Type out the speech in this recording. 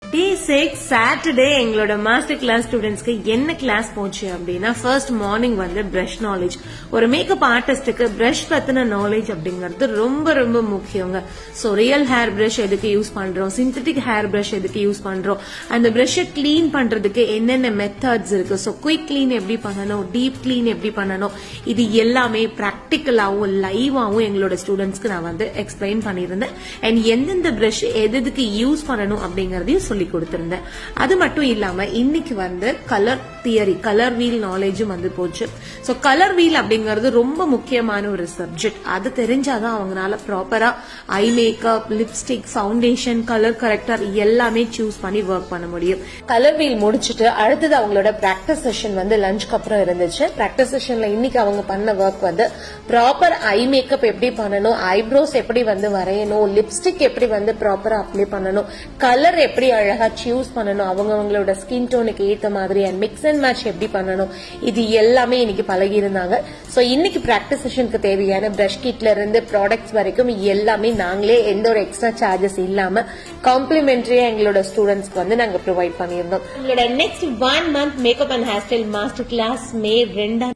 டே six Saturday எங்களோட master class ஸ்டூடெண்ட்ஸ்க்கு என்ன கிளாஸ் போச்சு அப்படின்னா ஃபர்ஸ்ட் மார்னிங் வந்து பிரஷ் நாலேஜ் ஒரு மேக்கப் ஆர்டிஸ்டுக்கு பிரஷ் பத்தின நாலேஜ் அப்படிங்கிறது ரொம்ப ரொம்ப முக்கியங்க ஸோ ரியல் ஹேர் பிரஷ் எதுக்கு யூஸ் பண்றோம் சிந்தட்டிக் ஹேர் பிரஷ் எதுக்கு யூஸ் பண்றோம் அந்த பிரஷ்ஷை கிளீன் பண்றதுக்கு என்னென்ன மெத்தட்ஸ் இருக்கு ஸோ குயிக் கிளீன் எப்படி பண்ணணும் டீப் கிளீன் எப்படி பண்ணணும் இது எல்லாமே ப்ராக்டிக்கலாவும் லைவாவும் எங்களோட ஸ்டூடெண்ட்ஸ்க்கு நான் வந்து எக்ஸ்பிளைன் பண்ணியிருந்தேன் அண்ட் எந்தெந்த பிரஷ் எது எதுக்கு யூஸ் பண்ணணும் அப்படிங்கறதையும் சொல்லி கொடுத்திருந்தேன் அது மட்டும் இல்லாம இன்னைக்கு வந்து கலர் தியரி கலர் வீல் நாலேஜும் வந்து போச்சு ஸோ கலர் வீல் அப்படிங்கிறது ரொம்ப முக்கியமான ஒரு சப்ஜெக்ட் அது தெரிஞ்சாதான் அவங்களால ப்ராப்பரா eye makeup lipstick foundation colour corrector எல்லாமே சூஸ் பண்ணி ஒர்க் பண்ண முடியும் கலர் வீல் முடிச்சுட்டு அடுத்தது அவங்களோட பிராக்டிஸ் செஷன் வந்து லஞ்சுக்கு அப்புறம் இருந்துச்சு பிராக்டிஸ் செஷன்ல இன்னைக்கு அவங்க பண்ண ஒர்க் வந்து ப்ராப்பர் ஐ மேக்கப் எப்படி பண்ணணும் ஐப்ரோஸ் எப்படி வந்து வரையணும் லிப்ஸ்டிக் எப்படி வந்து ப்ராப்பரா அப்ளை பண்ணணும் கலர் எப்படி அழகா சூஸ் பண்ணணும் அவங்க அவங்களோட ஸ்கின் டோனுக்கு ஏத்த மாதிரி அண்ட் மிக்ஸ் அண்ட் மேட்ச் எப்படி பண்ணணும் இது எல்லாமே இன்னைக்கு பழகி இருந்தாங்க சோ இன்னைக்கு பிராக்டிஸ் செஷனுக்கு தேவையான பிரஷ் கிட்ல இருந்து ப்ராடக்ட்ஸ் வரைக்கும் எல்லாமே நாங்களே எந்த ஒரு எக்ஸ்ட்ரா சார்ஜஸ் இல்லாம காம்ப்ளிமெண்டரியா எங்களோட ஸ்டூடெண்ட்ஸ்க்கு வந்து நாங்க ப்ரொவைட் பண்ணியிருந்தோம் எங்களோட next one month makeup and hair style master class May ரெண்டாம்